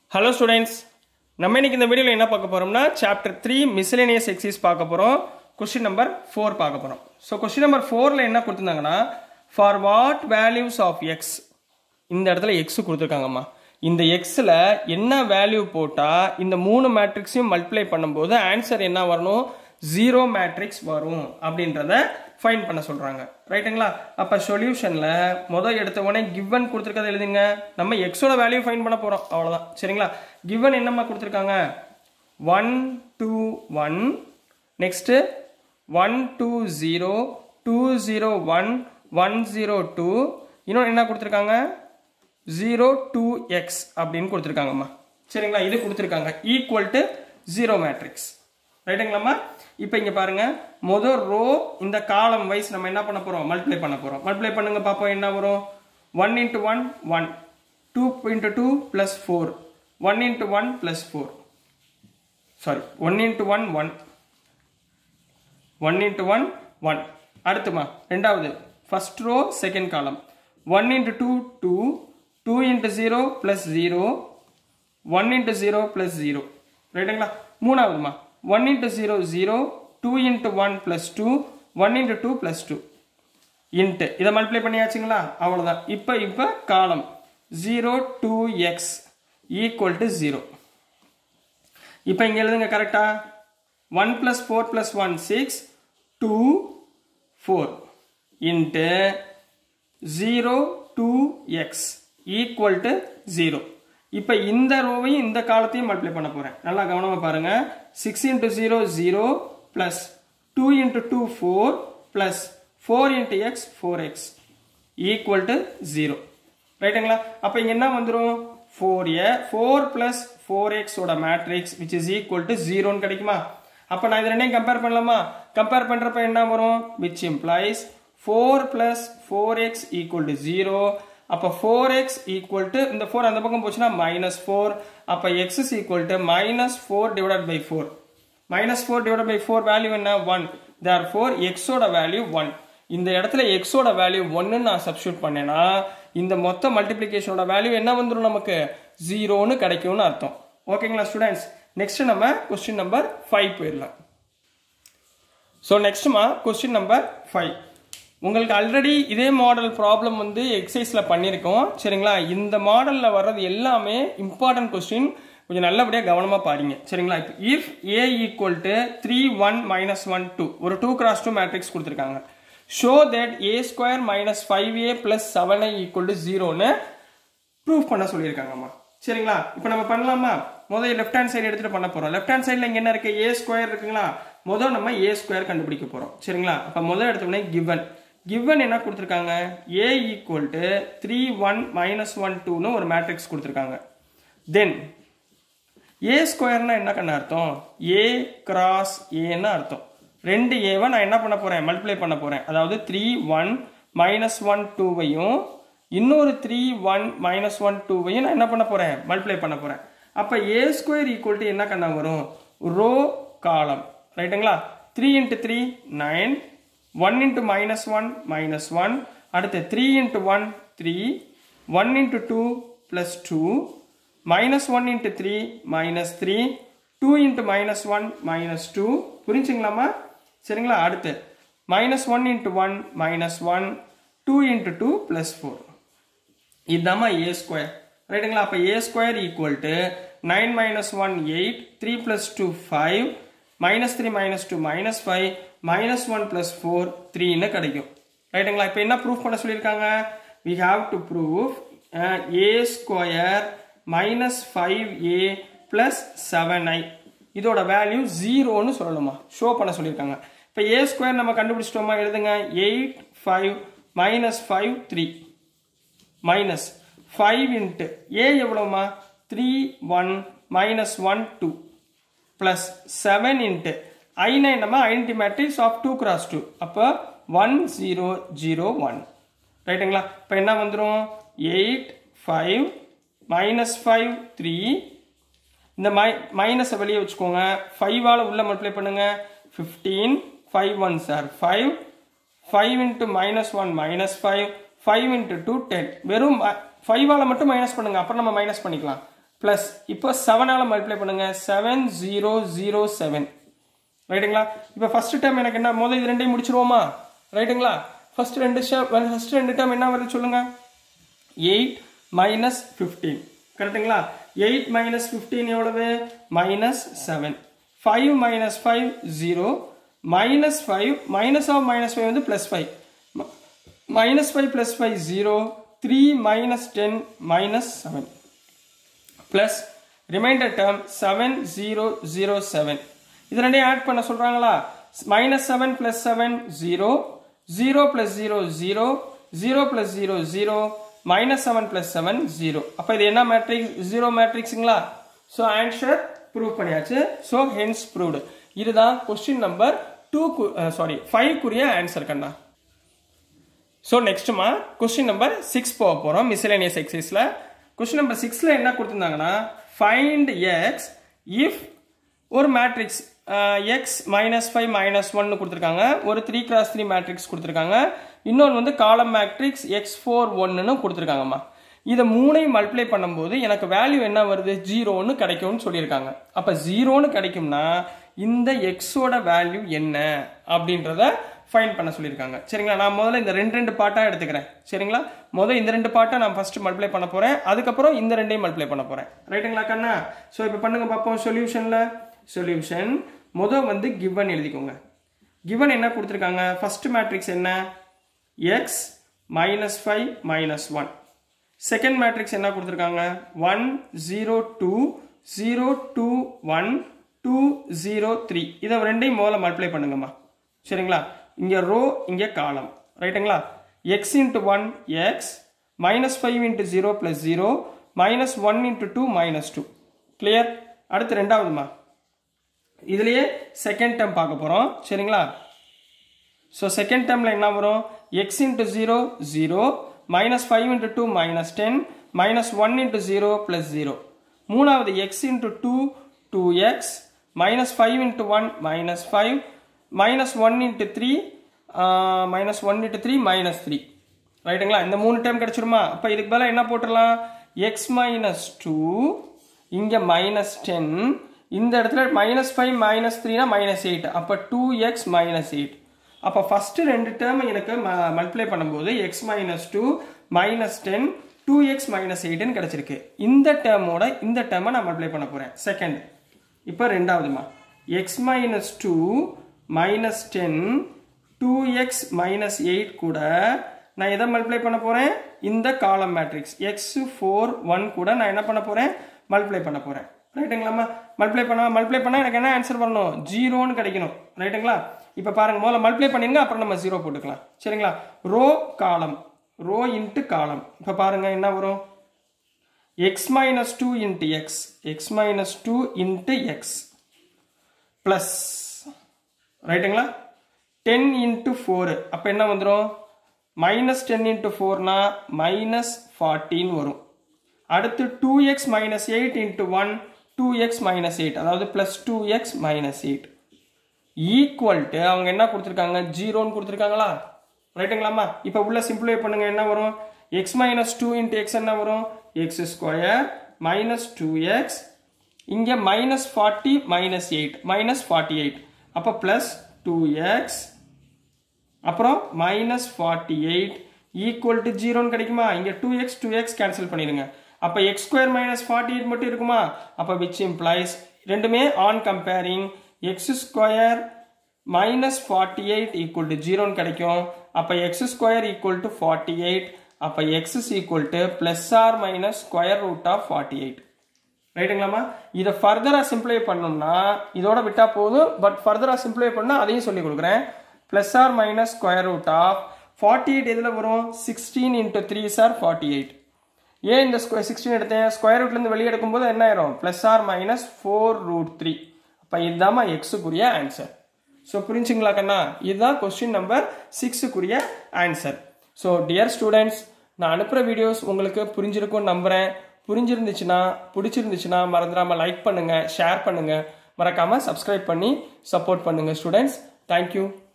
hello students நம்ம இன்னைக்கு இந்த வீடியோவில் என்ன பார்க்க போறோம்னா சாப்டர் த்ரீ மிஸ்லேனியஸ் எக்ஸைஸ் பார்க்க போகிறோம் கொஸ்டின் நம்பர் ஃபோர் பார்க்க போகிறோம் ஸோ கொஸ்டின் நம்பர் ஃபோரில் என்ன கொடுத்துருந்தாங்கன்னா for what values of X இந்த இடத்துல எக்ஸ் கொடுத்துருக்காங்கம்மா இந்த எக்ஸில் என்ன வேல்யூ போட்டால் இந்த மூணு மேட்ரிக்ஸையும் மல்டிப்ளை பண்ணும்போது ஆன்சர் என்ன வரணும் ஜீரோ மேட்ரிக்ஸ் வரும் அப்படின்றத ஃபைன் பண்ண சொல்கிறாங்க ரைட்டுங்களா அப்போ சொல்யூஷனில் முதல் எடுத்த உடனே கிவன் கொடுத்துருக்கதை எழுதுங்க நம்ம எக்ஸோட வேல்யூ ஃபைன் பண்ண போகிறோம் அவ்வளோதான் சரிங்களா கிவன் என்னம்மா கொடுத்துருக்காங்க one two one next one two zero two zero one one zero two இன்னொன்று என்ன கொடுத்துருக்காங்க ஜீரோ டூ எக்ஸ் அப்படின்னு கொடுத்துருக்காங்கம்மா சரிங்களா இது கொடுத்துருக்காங்க ஈக்குவல் டு ஜீரோ மேட்ரிக்ஸ் ரைட்டுங்களாம்மா இப்போ இங்கே பாருங்க முதல் ரோ இந்த காலம் வைஸ் நம்ம என்ன பண்ண போகிறோம் மல்டிப்ளை பண்ண போகிறோம் மல்டிப்ளை பண்ணுங்க பார்ப்போம் என்ன வரும் one into one one two into two plus four one into one plus four sorry one into one one one into one one அடுத்துமா ரெண்டாவது first row second column one into two two two into zero plus zero one into zero plus zero ரைட்டுங்களா மூணாவதுமா one into zero zero two into one plus two one into two plus two into இதை multiply பண்ணியாச்சுங்களா அவ்வளோதான் இப்போ இப்போ காலம் zero two x equal to zero இப்போ இங்கே எழுதுங்க கரெக்டா one plus four plus one six two four into zero two x equal to zero இப்போ இந்த ரோவையும் இந்த காலத்தையும் மல்டிப்ளை பண்ண போகிறேன் நல்லா கவனமாக பாருங்க six into zero zero plus two into two four plus four into x four x equal to zero ரைட்டுங்களா அப்போ இங்கே என்ன வந்துடும் four A four plus four எக்ஸோட matrix which is equal to ஜீரோன்னு கிடைக்குமா அப்போ நான் இது ரெண்டையும் கம்பேர் பண்ணலாமா கம்பேர் பண்ணுறப்ப என்ன வரும் which implies four plus four x equal to zero அப்போ ஃபோர் எக்ஸ் ஈக்குவல் டு இந்த ஃபோர் அந்த பக்கம் போச்சுன்னா மைனஸ் ஃபோர் அப்போ x is equal to minus four divide by four minus four divide by four value என்ன one there four எக்ஸோட value one இந்த இடத்துல எக்ஸோட வேல்யூ ஒன்னு நான் சப்ஸ்டியூட் பண்ணேன்னா இந்த மொத்த மல்டிப்ளிகேஷனோட வேல்யூ என்ன வந்துடும் நமக்கு ஜீரோன்னு கிடைக்கும்னு அர்த்தம் ஓகேங்களா ஸ்டூடெண்ட்ஸ் நெக்ஸ்ட் நம்ம கொஸ்டின் நம்பர் ஃபைவ் போயிடலாம் ஸோ நெக்ஸ்ட்மா கொஸ்டின் நம்பர் ஃபைவ் உங்களுக்கு ஆல்ரெடி இதே மாடல் ப்ராப்ளம் வந்து எக்ஸசைஸில் பண்ணியிருக்கோம் சரிங்களா இந்த மாடலில் வர்றது எல்லாமே இம்பார்ட்டன்ட் கொஸ்டின் கொஞ்சம் நல்லபடியாக கவனமாக பாருங்க சரிங்களா இப்போ if A equal to three one minus one two ஒரு டூ கிராஸ் டூ மேட்ரிக்ஸ் கொடுத்துருக்காங்க show that A square minus five A plus seven I equal to ஜீரோன்னு ப்ரூஃப் பண்ண சொல்லியிருக்காங்கம்மா சரிங்களா இப்போ நம்ம பண்ணலாமா முதல்ல லெஃப்ட் ஹேண்ட் சைடு எடுத்துட்டு பண்ண போறோம் லெஃப்ட் ஹேண்ட் சைடில் இங்கே என்ன இருக்கு ஏ ஸ்கொயர் இருக்குங்களா முதல் நம்ம ஏ ஸ்கொயர் கண்டுபிடிக்க போறோம் சரிங்களா அப்போ முதல் எடுத்தோடனே கிவன் கிவன் என்ன கொடுத்துருக்காங்க A equal to three one minus one டூன்னு ஒரு மேட்ரிக்ஸ் கொடுத்துருக்காங்க தென் ஏ ஸ்கொயர்னா என்ன கண்ண அர்த்தம் ஏ கிராஸ் ஏன்னு அர்த்தம் ரெண்டு ஏவை நான் என்ன பண்ண போறேன் மல்டிப்ளை பண்ண போறேன் அதாவது த்ரீ ஒன் மைனஸ் ஒன் டூவையும் இன்னொரு த்ரீ ஒன் மைனஸ் ஒன் டூவையும் நான் என்ன பண்ண போறேன் மல்டிப்ளை பண்ண போறேன் அப்போ ஏ ஸ்கொயர் ஈக்குவல் டு என்ன கண்ணா வரும் ரோ காலம் ரைட்டுங்களா three into three nine one into minus one minus one அடுத்து three into one three one into two plus two minus one into three minus three two into minus one minus two புரிஞ்சுங்களாமா சரிங்களா அடுத்து minus one into one minus one two into two plus four இதுதாம்மா A square ரைட்டுங்களா அப்போ A square equal to nine minus one eight three plus two five minus three minus two minus five minus one plus four த்ரீன்னு கிடைக்கும் ரைட்டுங்களா இப்போ என்ன proof பண்ண சொல்லியிருக்காங்க we have to proof A square minus five A plus seven I இதோட value ஜீரோன்னு சொல்லணுமா ஷோ பண்ண சொல்லியிருக்காங்க இப்போ ஏ ஸ்கொயர் நம்ம கண்டுபிடிச்சிட்டோமா எழுதுங்க eight five minus five three minus five into A எவ்வளோமா three one minus one two plus seven into I nine நம்ம identity matrix of two cross two அப்போ ஒன் ஜீரோ ஜீரோ ஒன் ரைட்டுங்களா இப்போ என்ன வந்துடும் eight five minus five three இந்த மை மைனஸை வெளியே வச்சுக்கோங்க ஃபைவால் உள்ள மல்டிப்ளை பண்ணுங்க fifteen five one sir five five into minus one minus five five into two ten வெறும் ஃபைவால் மட்டும் மைனஸ் பண்ணுங்க அப்புறம் நம்ம மைனஸ் பண்ணிக்கலாம் ப்ளஸ் இப்போ செவனால் மல்டிப்ளை பண்ணுங்க செவன் ஜீரோ ஜீரோ செவன் ரைட்டுங்களா இப்போ ஃபர்ஸ்ட் டைம் எனக்கு என்ன முதல் இது ரெண்டையும் முடிச்சிருவோமா ரைட்டுங்களா ஃபர்ஸ்ட் ரெண்டு ஃபர்ஸ்ட் ரெண்டு டைம் என்ன வருது சொல்லுங்க எயிட் மைனஸ் ஃபிஃப்டீன் கரெக்டுங்களா எயிட் மைனஸ் ஃபிஃப்டீன் எவ்வளவு minus seven five minus five zero minus five minus of minus five வந்து plus five minus five plus five zero three minus ten minus seven plus remainder term seven zero zero seven இது ரெண்டையும் add பண்ண சொல்கிறாங்களா minus seven plus seven zero zero plus zero zero zero plus zero zero minus seven plus seven zero அப்போ இது என்ன matrix zero மேட்ரிக்ஸுங்களா so answer prove பண்ணியாச்சு so hence proved இதுதான் கொஸ்டின் நம்பர் டூ சாரி ஃபைவ்க்குரிய answer கண்ணா so நெக்ஸ்ட்டுமா question number six போக போகிறோம் மிஸ்லேனியஸ் எக்ஸைஸில் கொஸ்டின் நம்பர் சிக்ஸில் என்ன கொடுத்துருந்தாங்கன்னா ஃபைண்ட் எக்ஸ் இஃப் ஒரு matrix x minus five minus ஒன்னு கொடுத்துருக்காங்க ஒரு த்ரீ கிராஸ் த்ரீ மேட்ரிக்ஸ் கொடுத்துருக்காங்க இன்னொன்று வந்து காலம் மேட்ரிக்ஸ் எக்ஸ் ஃபோர் ஒன்னு கொடுத்துருக்காங்கம்மா இதை மூணையும் மல்டிப்ளை பண்ணும்போது எனக்கு வேல்யூ என்ன வருது ஜீரோன்னு கிடைக்கும்னு சொல்லியிருக்காங்க அப்போ ஜீரோன்னு கிடைக்கும்னா இந்த எக்ஸோட வேல்யூ என்ன அப்படின்றத ஃபைன் பண்ண சொல்லியிருக்காங்க சரிங்களா நான் முதல்ல இந்த ரெண்டு ரெண்டு பார்ட்டாக எடுத்துக்கிறேன் சரிங்களா முதல் இந்த ரெண்டு பார்ட்டை நான் ஃபர்ஸ்ட் மல்டிப்ளை பண்ண போகிறேன் அதுக்கப்புறம் இந்த ரெண்டையும் மல்டிப்ளை பண்ண போகிறேன் ரைட்டுங்களா கண்ணா ஸோ இப்போ பண்ணுங்க பார்ப்போம் சொல்யூஷனில் சொல்யூஷன் முதல் வந்து கிவன் எழுதிக்கோங்க கிவன் என்ன கொடுத்துருக்காங்க ஃபர்ஸ்ட் மேட்ரிக்ஸ் என்ன x minus five minus one second matrix என்ன கொடுத்துருக்காங்க one zero two zero two one two zero three இதை ரெண்டையும் முதல்ல மல்டிப்ளை பண்ணுங்கம்மா சரிங்களா இங்கே ரோ இங்கே காலம் ரைட்டுங்களா x into one x minus five into zero plus zero minus one into two minus two clear அடுத்து ரெண்டாவதுமா இதுலேயே செகண்ட் டேர்ம் பார்க்க போகிறோம் சரிங்களா ஸோ செகண்ட் டேர்மில் என்ன வரும் x into zero zero minus five into two minus ten minus one into zero plus zero மூணாவது x into two two x minus five into one minus five minus one into three minus one into three minus three ரைட்டுங்களா இந்த மூணு time கிடச்சிருமா அப்போ இதுக்கு பதிலாக என்ன போட்டுடலாம் x minus two இங்கே மைனஸ் டென் இந்த இடத்துல மைனஸ் ஃபைவ் மைனஸ் த்ரீனா மைனஸ் எயிட் அப்போ டூ எக்ஸ் மைனஸ் எயிட் அப்போ ஃபஸ்ட்டு ரெண்டு டேர்ம் எனக்கு மல்டிப்ளை பண்ணும்போது x minus two minus ten two x minus எயிட்னு கிடச்சிருக்கு இந்த டேர்மோட இந்த டேர்மை நான் மல்டிப்ளை பண்ண போகிறேன் செகண்ட் இப்போ ரெண்டாவதுமா x minus two minus ten two x minus eight கூட நான் எதை மல்டிப்ளை பண்ண போகிறேன் இந்த காலம் மேட்ரிக்ஸ் எக்ஸ் ஃபோர் ஒன் கூட நான் என்ன பண்ண போகிறேன் மல்டிப்ளை பண்ண போகிறேன் ரைட்டுங்களாம்மா மல்டிப்ளை பண்ண மல்டிப்ளை பண்ணால் எனக்கு என்ன ஆன்சர் வரணும் ஜீரோன்னு கிடைக்கணும் ரைட்டுங்களா இப்போ பாருங்க முதல்ல மல்டிப்ளை பண்ணிருங்க அப்புறம் நம்ம ஜீரோ போட்டுக்கலாம் சரிங்களா ரோ காலம் ரோ இன்ட்டு காலம் இப்போ பாருங்க என்ன வரும் x minus two into x x minus two into x plus ரைட்டுங்களா டென் இன்ட்டு ஃபோரு அப்போ என்ன வந்துடும் மைனஸ் டென் இன்ட்டு ஃபோர்னா மைனஸ் ஃபார்ட்டின் வரும் அடுத்து two x minus eight into one two x minus eight அதாவது plus two x minus eight equal to அவங்க என்ன கொடுத்துருக்காங்க ஜீரோன்னு கொடுத்துருக்காங்களா ரைட்டுங்களாம்மா இப்போ உள்ள சிம்பிளை பண்ணுங்க என்ன வரும் x minus two into x என்ன வரும் x square minus two x இங்கே minus forty minus eight minus forty eight அப்போ ப்ளஸ் டூ எக்ஸ் அப்புறம் minus forty eight equal to ஜீரோன்னு கிடைக்குமா இங்கே two x two x cancel பண்ணிடுங்க அப்போ x square minus forty eight மட்டும் இருக்குமா அப்போ விச் இம்ப்ளாய்ஸ் ரெண்டுமே on comparing x square minus forty eight equal to ஜீரோன்னு கிடைக்கும் அப்போ x square equal to forty eight அப்போ x is equal to plus or minus square root of forty eight ரைட்டுங்களாம்மா இதை ஃபர்தராக சிம்பிளை பண்ணோம்னா இதோட விட்டா போதும் பட் ஃபர்தராக சிம்பிளை பண்ணால் அதையும் சொல்லி கொடுக்குறேன் plus or minus square root of forty eight எதில் வரும் sixteen into three sir forty eight ஏன் இந்த ஸ்கொயர் சிக்ஸ்டீன் எடுத்தேன் ஸ்கொயர் ரூட்லேருந்து வெளியே எடுக்கும்போது என்ன ஆயிரும் plus or minus four root three அப்போ இதுதாம்மா எக்ஸுக்குரிய ஆன்சர் ஸோ புரிஞ்சுங்களா கண்ணா இதுதான் கொஸ்டின் நம்பர் சிக்ஸுக்குரிய ஆன்சர் ஸோ டியர் ஸ்டூடெண்ட்ஸ் நான் அனுப்புகிற வீடியோஸ் உங்களுக்கு புரிஞ்சிருக்கும்னு நம்புகிறேன் புரிஞ்சிருந்துச்சுன்னா பிடிச்சிருந்துச்சுன்னா மறந்துடாமல் லைக் பண்ணுங்கள் ஷேர் பண்ணுங்கள் மறக்காமல் சப்ஸ்கிரைப் பண்ணி சப்போர்ட் பண்ணுங்கள் ஸ்டூடெண்ட்ஸ் தேங்க்யூ